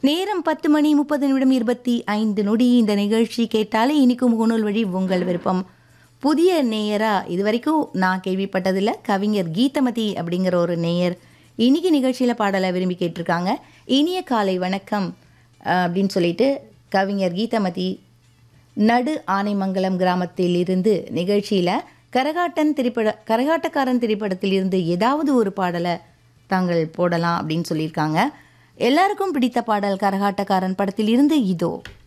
நேரம் பத்து மணி முப்பது நிமிடம் இருபத்தி ஐந்து நொடி இந்த நிகழ்ச்சி கேட்டாலே இனிக்கும் முகநூல் வழி உங்கள் விருப்பம் புதிய நேயரா இது வரைக்கும் நான் கேள்விப்பட்டதில்ல கவிஞர் கீதமதி அப்படிங்கிற ஒரு நேயர் இன்னைக்கு நிகழ்ச்சியில் பாடலை விரும்பி கேட்டிருக்காங்க இனிய காலை வணக்கம் அஹ், அப்படின்னு சொல்லிட்டு கவிஞர் கீதமதி நடு ஆனைமங்கலம் கிராமத்தில் இருந்து நிகழ்ச்சியில் கரகாட்டன் திரைப்பட கரகாட்டக்காரன் திரைப்படத்தில் இருந்து ஏதாவது ஒரு பாடலை தாங்கள் போடலாம் அப்படின்னு சொல்லியிருக்காங்க எல்லாருக்கும் பிடித்த பாடல் கரகாட்டக்காரன் படத்தில் இருந்து இதோ